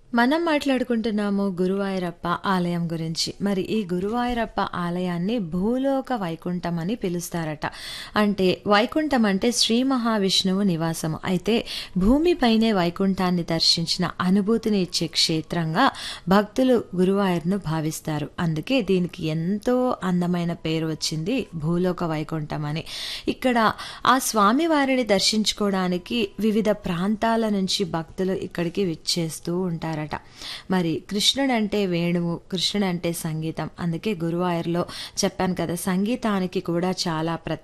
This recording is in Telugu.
మనం మాట్లాడుకుంటున్నాము గురువాయూరప్ప ఆలయం గురించి. మరి ఈ గురువాయూరప్ప ఆలయాన్ని భూలోక వైకుంఠం అని పిలుస్తారట. అంటే వైకుంఠం అంటే శ్రీ మహావిష్ణువు నివాసము. అయితే భూమిపైనే వైకుంఠాన్ని దర్శించిన అనుభూతిని ఇచ్చే క్షేత్రంగా భక్తులు గురువాయూర్‌ను భావిస్తారు. అందుకే దీనికి ఎంతో అందమైన పేరు వచ్చింది భూలోక వైకుంఠం అని. ఇక్కడ ఆ స్వామివారిని దర్శించుకోవడానికి వివిధ ప్రాంతాల నుంచి భక్తులు ఇక్కడికి విచ్చేస్తూ ఉంటారట. మరి కృష్ణుడంటే వేణువు, కృష్ణుడంటే సంగీతం. అందుకే గురువాయూర్‌లో చెప్పాను కదా! సంగీతానికి కూడా చాలా ప్రత్యేకత